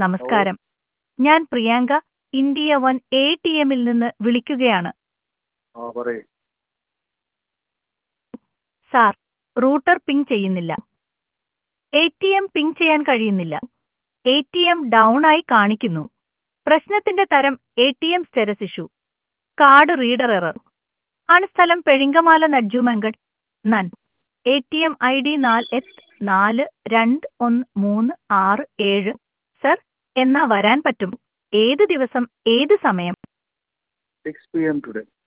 നമസ്കാരം ഞാൻ Priyanka India one A T എമ്മിൽ നിന്ന് വിളിക്കുകയാണ് ആ പറയ് സാർ റൂട്ടർ പിങ് ചെയ്യുന്നില്ല എ ടി എം പിങ് ചെയ്യാൻ കഴിയുന്നില്ല എ ടി എം ഡൗൺ ആയി കാണിക്കുന്നു പ്രശ്നത്തിന്റെ തരം A T M status issue card reader error ആണ് സ്ഥലം പെഴിങ്കമാല നഡ്ജുമങ്കഡ് നൻ A T M I D നാല് എത്ത് നാല് രണ്ട് ഒന്ന് മൂന്ന് ആറ് ഏഴ് സർ എന്നാ വരാൻ പറ്റും ഏത് ദിവസം ഏത് സമയം സിക്സ് പി എം ടുഡേ